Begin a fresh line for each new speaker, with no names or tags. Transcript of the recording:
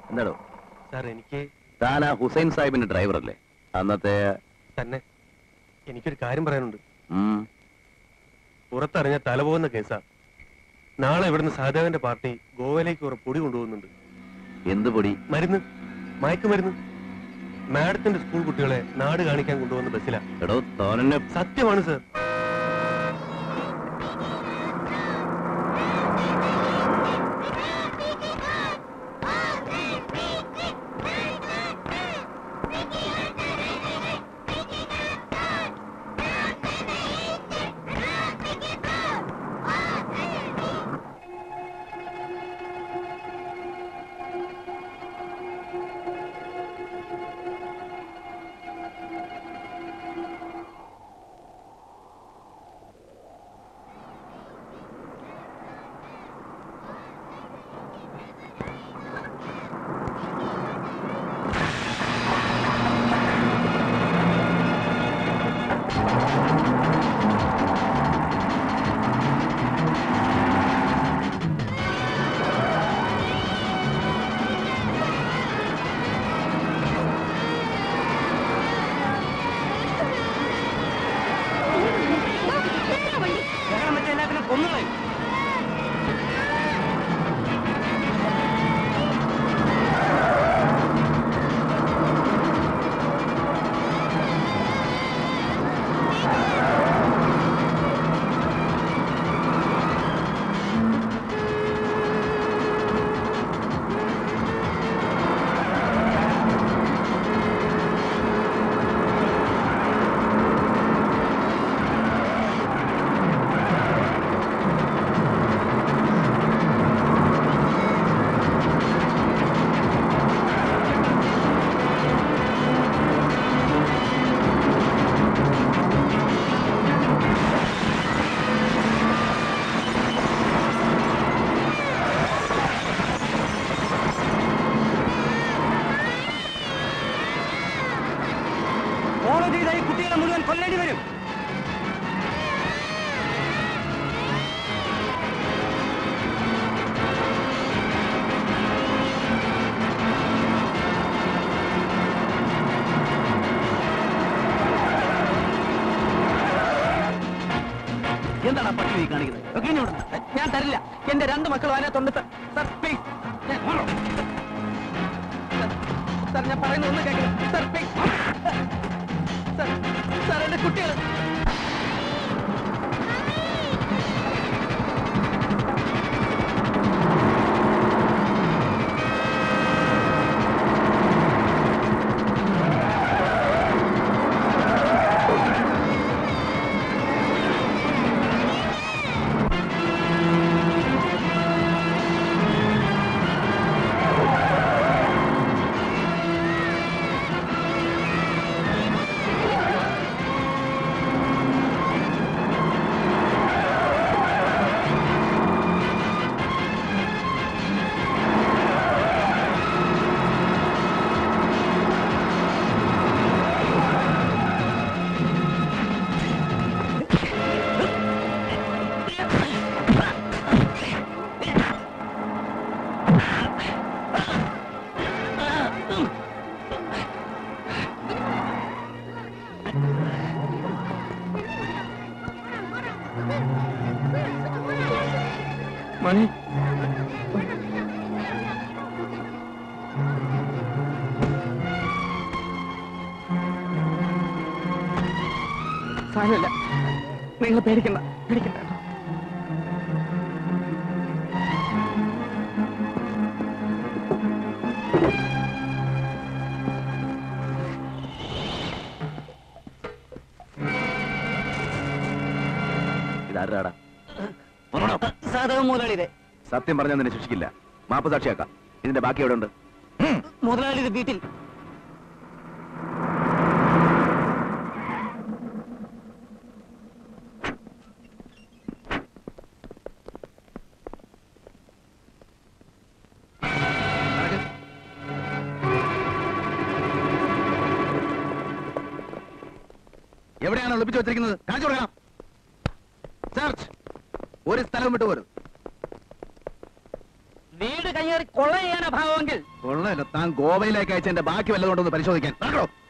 എന്താടോ
സാർ എനിക്ക്
താൻ ആ ഹുസൈൻ സാഹിബിന്റെ ഡ്രൈവർ അല്ലേ അന്നത്തെ
തന്നെ എനിക്കൊരു കാര്യം പറയാനുണ്ട്
ഉം,
പുറത്തറിഞ്ഞ തല പോകുന്ന കേസാ നാളെ ഇവിടുന്ന് സഹദേവന്റെ പാർട്ടി ഗോവയിലേക്ക് കുറെ പൊടി കൊണ്ടുപോകുന്നുണ്ട്
എന്ത് പൊടി
മരുന്ന് മയക്കുമരുന്ന് മാഡത്തിന്റെ സ്കൂൾ കുട്ടികളെ നാട് കാണിക്കാൻ കൊണ്ടുപോകുന്ന ബസ്സിലാ
എടോ തോനെ
സത്യമാണ് സർ
ഫോളോ ചെയ്ത ഈ കുട്ടികളെ മുഴുവൻ കൊല്ലേണ്ടി വരും
എന്താണ് പട്ടി നീ കാണിക്കുന്നത്
ഒക്കെ ഇനി വിടണം. ഞാൻ തരില്ല എന്റെ രണ്ട് മക്കളും അതിനകത്തുണ്ട് സർ സർ പ്ലീസ് സർ ഞാൻ പറയുന്ന ഒന്ന് കേൾക്കണം സർ പ്ലീസ് സർ സർ എന്റെ കുട്ടികൾ മണി സാരമില്ല നിങ്ങൾ പേടിക്കണ്ട പേടിക്കണ്ട
ഇതാരാടാ
സാധകം മുതലാളിയുടെ
സത്യം പറഞ്ഞാൽ നിന്നെ ശിക്ഷിക്കില്ല മാപ്പ് സാക്ഷിയാക്കാം ഇതിന്റെ ബാക്കി എവിടെ ഉണ്ട്
മുതലാളിയുടെ വീട്ടിൽ
എവിടെയാണ് ഒളിപ്പിച്ചു വെച്ചിരിക്കുന്നത് കാണിച്ചു കൊടുക്കണം സെർച്ച് ഒരു സ്ഥലവും വിട്ടുപോരും
വീട് കയ്യേറി കൊള്ള ചെയ്യാനാ ഭാവമെങ്കിൽ
കൊള്ളല്ല താൻ ഗോവയിലേക്ക് അയച്ച എന്റെ ബാക്കി വല്ലതുകൊണ്ടൊന്ന് പരിശോധിക്കാൻ നടക്കണോ